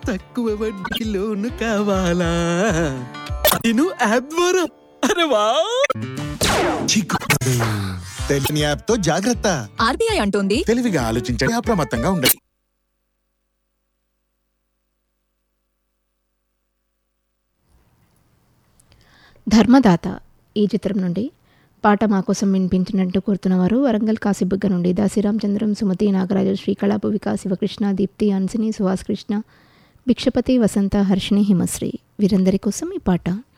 తక్కువ వడ్డీ లోను కావాలా నేను యాప్ ద్వారా అరే వా చిక్కుడు. తెలియని యాప్ తో జాగ్రత్త ఆర్బీఐ అంటోంది తెలివిగా ఆలోచించండి అప్రమత్తంగా ఉండండి ధర్మదాత ఈ చిత్రం నుండి పాట మా కోసం వినిపించినట్టు కోరుతున్నవారు వరంగల్ కాశీబుగ్గ నుండి దాసిరామచంద్రం సుమతి నాగరాజు శ్రీకళాపు వికాస్ శివకృష్ణ దీప్తి అన్సిని సుహాస్ కృష్ణ భిక్షపతి వసంత హర్షిణి హిమశ్రీ వీరందరి కోసం ఈ పాట